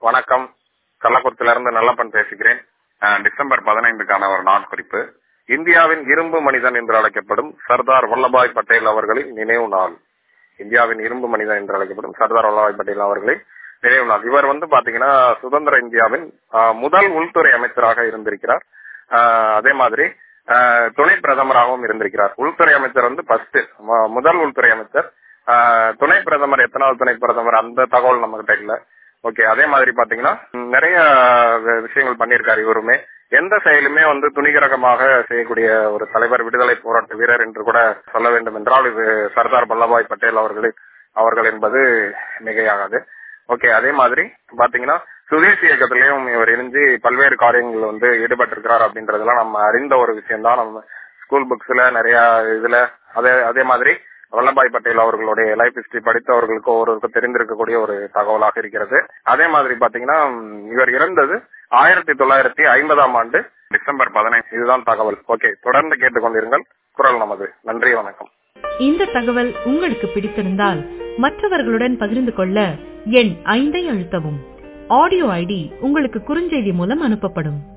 வணக்கம் கள்ளக்குறிச்சியிலிருந்து நல்லப்பன் பேசுகிறேன் அஹ், டிசம்பர் பதினைந்துக்கான ஒரு நாட்குறிப்பு இந்தியாவின் இரும்பு மனிதன் என்று அழைக்கப்படும் சர்தார் வல்லபாய் பட்டேல் அவர்களின் நினைவு நாள் இந்தியாவின் இரும்பு மனிதன் என்று அழைக்கப்படும் சர்தார் வல்லபாய் பட்டேல் அவர்களின் நினைவு நாள் இவர் வந்து பாத்தீங்கன்னா சுதந்திர இந்தியாவின் அஹ், முதல் உள்துறை அமைச்சராக இருந்திருக்கிறார் அஹ், அதே மாதிரி அஹ், துணை பிரதமராகவும் இருந்திருக்கிறார் உள்துறை அமைச்சர் வந்து ஃபர்ஸ்ட் முதல் உள்துறை அமைச்சர் அஹ், துணை பிரதமர் எத்தனாவது துணை பிரதமர் அந்த தகவல் நம்ம கிட்ட இல்ல ஓகே அதே மாதிரி பாத்தீங்கன்னா ம், நிறைய வி- விஷயங்கள் பண்ணியிருக்காரு இவருமே எந்த செயலுமே வந்து துணிகரகமாக செய்யக்கூடிய ஒரு தலைவர் விடுதலை போராட்ட வீரர் என்று கூட சொல்ல வேண்டும் என்றால் இது சர்தார் வல்லபாய் பட்டேல் அவர்களின் அவர்கள் என்பது மிகையாகாது ஓகே அதே மாதிரி பாத்தீங்கன்னா சுதேசி இயக்கத்திலையும் இவர் இணைஞ்சு பல்வேறு காரியங்கள் வந்து ஈடுபட்டிருக்கிறார் அப்படின்றதெல்லாம் நம்ம அறிந்த ஒரு விஷயம் தான் நம்ம ஸ்கூல் புக்ஸ்ல நிறைய இதுல அதே அதே மாதிரி வல்லபாய் பட்டேல் அவர்களுடைய லைஃப் ஹிஸ்டரி படித்தவர்களுக்கு ஒருவருக்கு தெரிந்திருக்கக்கூடிய ஒரு தகவலாக இருக்கிறது அதே மாதிரி பாத்தீங்கன்னா ம், இவர் இறந்தது ஆயிரத்தி தொள்ளாயிரத்தி ஐம்பதாம் ஆண்டு டிசம்பர் பதினைந்து இதுதான் தகவல் ஓகே தொடர்ந்து கேட்டுக்கொண்டிருங்கள் குரல் நமது நன்றி வணக்கம் இந்த தகவல் உங்களுக்கு பிடித்திருந்தால் மற்றவர்களுடன் பகிர்ந்து கொள்ள எண் ஐந்தை அழுத்தவும் ஆடியோ ஐடி உங்களுக்கு குறுஞ்செய்தி மூலம் அனுப்பப்படும்